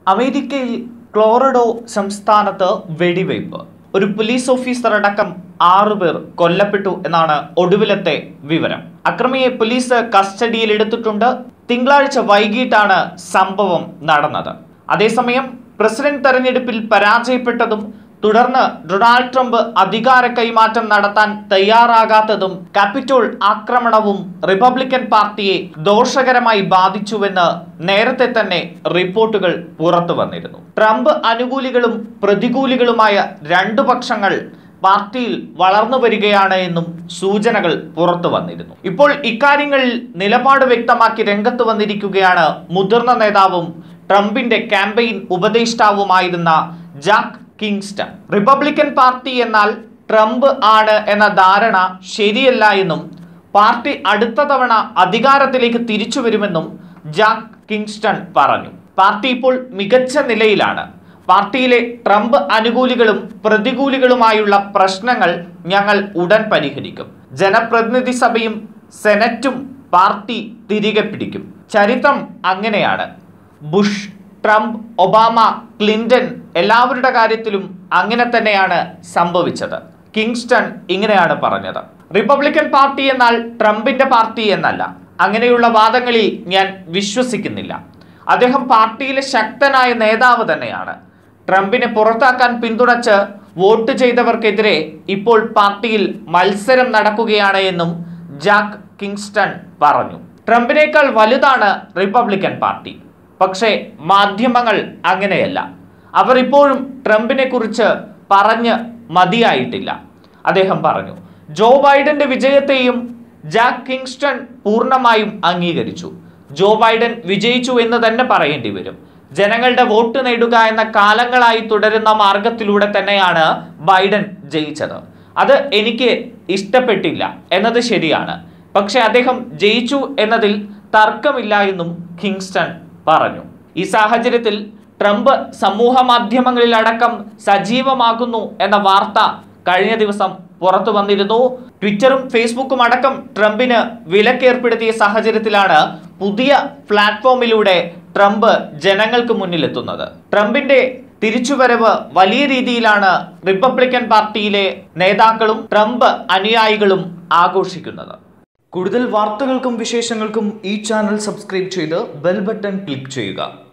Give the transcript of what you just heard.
അമേരിക്കയിൽ ക്ലോറഡോ സംസ്ഥാനത്ത് വെടിവയ്പ് ഒരു പോലീസ് ഓഫീസർ അടക്കം ആറുപേർ കൊല്ലപ്പെട്ടു എന്നാണ് ഒടുവിലത്തെ വിവരം അക്രമിയെ പോലീസ് കസ്റ്റഡിയിലെടുത്തിട്ടുണ്ട് തിങ്കളാഴ്ച വൈകിട്ടാണ് സംഭവം നടന്നത് അതേസമയം പ്രസിഡന്റ് തെരഞ്ഞെടുപ്പിൽ പരാജയപ്പെട്ടതും തുടർന്ന് ഡൊണാൾഡ് ട്രംപ് അധികാര കൈമാറ്റം നടത്താൻ തയ്യാറാകാത്തതും ക്യാപിറ്റോൾ ആക്രമണവും റിപ്പബ്ലിക്കൻ പാർട്ടിയെ ദോഷകരമായി ബാധിച്ചുവെന്ന് നേരത്തെ തന്നെ റിപ്പോർട്ടുകൾ പുറത്തു വന്നിരുന്നു ട്രംപ് അനുകൂലികളും പ്രതികൂലികളുമായ രണ്ടു പക്ഷങ്ങൾ പാർട്ടിയിൽ വളർന്നു വരികയാണ് എന്നും സൂചനകൾ പുറത്തു വന്നിരുന്നു ഇപ്പോൾ ഇക്കാര്യങ്ങളിൽ നിലപാട് വ്യക്തമാക്കി രംഗത്ത് വന്നിരിക്കുകയാണ് മുതിർന്ന നേതാവും ട്രംപിന്റെ ക്യാമ്പയിൻ ഉപദേഷ്ടാവുമായിരുന്ന ജാക്ക് കിങ്സ്റ്റൺ റിപ്പബ്ലിക്കൻ പാർട്ടി എന്നാൽ ട്രംപ് ആണ് എന്ന ധാരണ ശരിയല്ല എന്നും പാർട്ടി അടുത്ത തവണ അധികാരത്തിലേക്ക് തിരിച്ചു വരുമെന്നും ജാക്ക് കിങ്സ്റ്റൺ പറഞ്ഞു പാർട്ടി ഇപ്പോൾ മികച്ച നിലയിലാണ് പാർട്ടിയിലെ ട്രംപ് അനുകൂലികളും പ്രതികൂലികളുമായുള്ള പ്രശ്നങ്ങൾ ഞങ്ങൾ ഉടൻ പരിഹരിക്കും ജനപ്രതിനിധി സഭയും സെനറ്റും പാർട്ടി തിരികെ പിടിക്കും ചരിത്രം അങ്ങനെയാണ് ബുഷ് ട്രംപ് ഒബാമ ക്ലിന്റൺ എല്ലാവരുടെ കാര്യത്തിലും അങ്ങനെ തന്നെയാണ് സംഭവിച്ചത് കിങ്സ്റ്റൺ ഇങ്ങനെയാണ് പറഞ്ഞത് റിപ്പബ്ലിക്കൻ പാർട്ടി എന്നാൽ ട്രംപിന്റെ പാർട്ടി എന്നല്ല അങ്ങനെയുള്ള വാദങ്ങളിൽ ഞാൻ വിശ്വസിക്കുന്നില്ല അദ്ദേഹം പാർട്ടിയിലെ ശക്തനായ നേതാവ് തന്നെയാണ് ട്രംപിനെ പുറത്താക്കാൻ പിന്തുണച്ച് വോട്ട് ചെയ്തവർക്കെതിരെ ഇപ്പോൾ പാർട്ടിയിൽ മത്സരം നടക്കുകയാണ് എന്നും ജാക്ക് കിങ്സ്റ്റൺ പറഞ്ഞു ട്രംപിനേക്കാൾ വലുതാണ് റിപ്പബ്ലിക്കൻ പാർട്ടി പക്ഷേ മാധ്യമങ്ങൾ അങ്ങനെയല്ല അവർ ഇപ്പോഴും ട്രംപിനെ കുറിച്ച് പറഞ്ഞ് മതിയായിട്ടില്ല അദ്ദേഹം പറഞ്ഞു ജോ ബൈഡന്റെ വിജയത്തെയും ജാക്ക് കിങ്സ്റ്റൺ പൂർണ്ണമായും അംഗീകരിച്ചു ജോ ബൈഡൻ വിജയിച്ചു എന്ന് തന്നെ പറയേണ്ടി വരും ജനങ്ങളുടെ വോട്ട് നേടുക എന്ന കാലങ്ങളായി തുടരുന്ന മാർഗത്തിലൂടെ തന്നെയാണ് ബൈഡൻ ജയിച്ചത് അത് എനിക്ക് ഇഷ്ടപ്പെട്ടില്ല എന്നത് ശരിയാണ് പക്ഷെ അദ്ദേഹം ജയിച്ചു എന്നതിൽ തർക്കമില്ല എന്നും കിങ്സ്റ്റൺ പറഞ്ഞു ഈ സാഹചര്യത്തിൽ ട്രംപ് സമൂഹ മാധ്യമങ്ങളിലടക്കം സജീവമാകുന്നു എന്ന വാർത്ത കഴിഞ്ഞ ദിവസം പുറത്തു വന്നിരുന്നു ട്വിറ്ററും ഫേസ്ബുക്കും അടക്കം ട്രംപിന് വിലക്കേർപ്പെടുത്തിയ സാഹചര്യത്തിലാണ് പുതിയ പ്ലാറ്റ്ഫോമിലൂടെ ട്രംപ് ജനങ്ങൾക്ക് മുന്നിലെത്തുന്നത് ട്രംപിന്റെ തിരിച്ചുവരവ് വലിയ രീതിയിലാണ് റിപ്പബ്ലിക്കൻ പാർട്ടിയിലെ നേതാക്കളും ട്രംപ് അനുയായികളും ആഘോഷിക്കുന്നത് കൂടുതൽ വാർത്തകൾക്കും വിശേഷങ്ങൾക്കും ഈ ചാനൽ സബ്സ്ക്രൈബ് ചെയ്ത് ബെൽ ബട്ടൺ ക്ലിക്ക് ചെയ്യുക